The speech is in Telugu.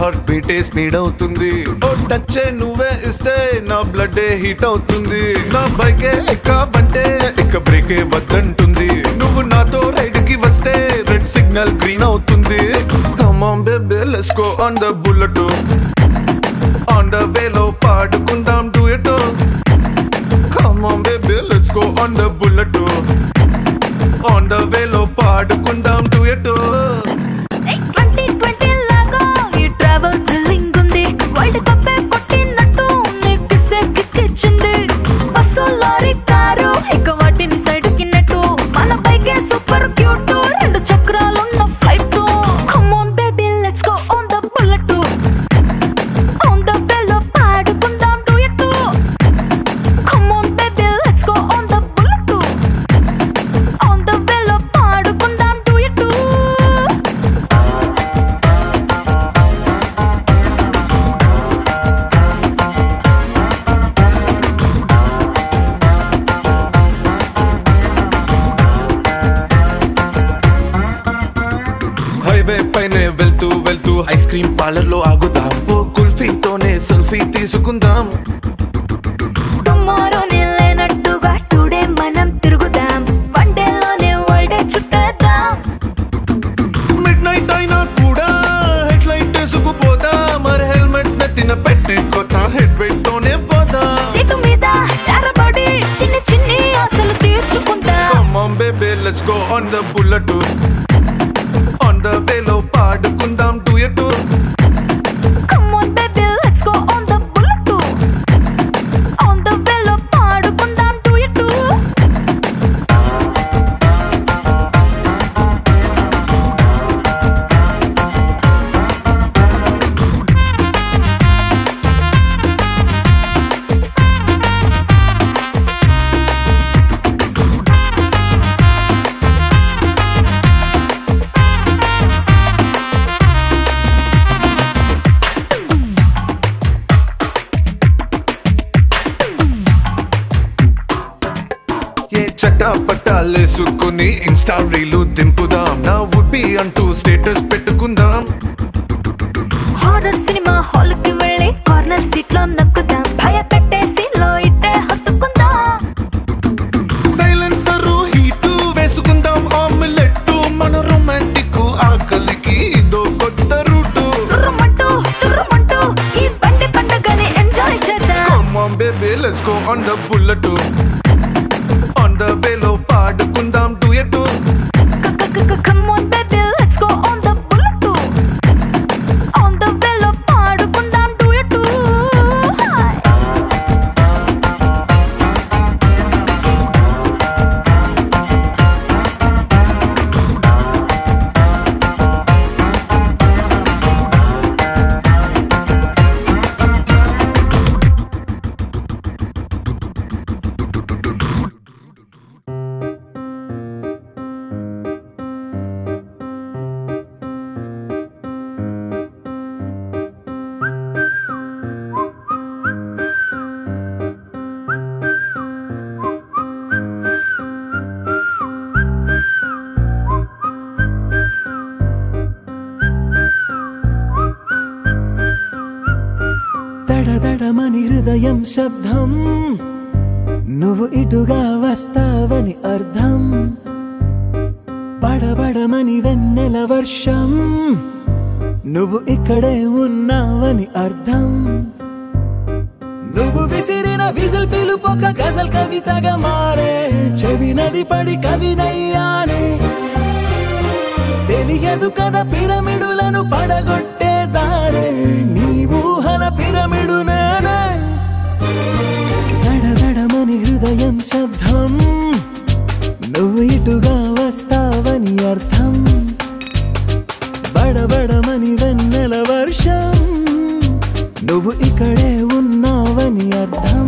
హార్ట్ బీటే స్పీడ్ అవుతుంది ఓ టచ్ నువ్వే ఇస్తే నా బ్లడ్ హీట్ అవుతుంది నా బైకే ఎక్కావంటే ఇక బ్రేకే వద్దంటుంది నువ్వు నాతో రైడ్ కి వస్తే రెడ్ సిగ్నల్ గ్రీన్ అవుతుంది come on baby let's go on the bullet on the వేలో పాడుకుందాం duet come on baby let's go on the bullet on the వేలో పాడుకుందాం డూయట్ ట్వంటీ ట్వంటీ లాగా ఈ ట్రావెల్ థ్రిల్లింగ్ ఉంది వరల్డ్ కప్ కొట్టినట్టు నీకు కిస్సే కిక్కిచ్చింది బస్సు లారీ కారు ఇక వాటిని సైడ్ కిన్నట్టు మన బైకే సూపర్ క్యూట్ రెండు చక్రాలున్న flight come on baby let's go on the bullet on the బెల్లో పాడుకుందాం duet come on baby let's go on the bullet on the బెల్లో పాడుకుందాం డూయట్ హైవే పైనే వెళ్తూ వెళ్తూ ఐస్ క్రీమ్ పార్లర్ లో ఆగుదాం ఓ కుల్ఫీతోనే సెల్ఫీ తీసుకుందాం టుమారోనే లేనట్టుగా టుడే మనం తిరుగుదాం వన్ డేలోనే వరల్డ్ చుట్టేద్దాం మిడ్ నైట్ అయినా కూడా హెడ్ లైట్ వేసుకుపోదా మరి హెల్మెట్ నెత్తిన పెట్టుకోతా హెడ్ వెయిట్ తోనే పోదా సీటు మీద చారబడి చిన్ని చిన్ని ఆశలు తీర్చుకుందాం Come on baby let's go on the bullet on the వేలో పాడుకుందాం duet come on baby let's go on the bullet on the వేలో పాడుకుందాం డూయట్ ఏ చట్టా పట్టాలేసుకుని ఇన్స్టా రీలు దింపుదాం నా వుడ్ బి అంటూ స్టేటస్ పెట్టుకుందాం హారర్ సినిమా హాల్ కి వెళ్ళి కార్నర్ సీట్ లో నక్కుదాం భయపెట్టేసి లో ఇట్టే హత్తుకుందాం సైలెన్సర్ హీట్ వేసుకుందాం ఆమ్లెట్ మన రొమాంటిక్ ఆకలికి ఇదో కొత్త రూటు సుర్రమంటూ తుర్రమంటూ ఈ బండి పండుగని ఎంజాయ్ చేద్దాం Come on baby let's go on the bullet on the వేలో పాడుకుందాం duet come on baby let's go on the bullet on the వేలో పాడుకుందాం డూయట్ దడదడమని హృదయం శబ్దం నువ్వు ఇటుగా వస్తావని అర్థం బడబడమని వెన్నెల వర్షం నువ్వు ఇక్కడే ఉన్నావని అర్థం నువ్వు విసిరిన విజిల్ పిలుపొక గజల్ కవితగా మారే చెవి నది పడి కవినయ్యానే తెలియదు కదా పిరమిడులను పడగొట్టే దారే నీ ఊహల పిరమిడు నేనే దడదడమని హృదయం శబ్దం నువ్వు ఇటుగా వస్తావని అర్థం బడబడమని వెన్నెల వర్షం నువ్వు ఇక్కడే ఉన్నావని అర్థం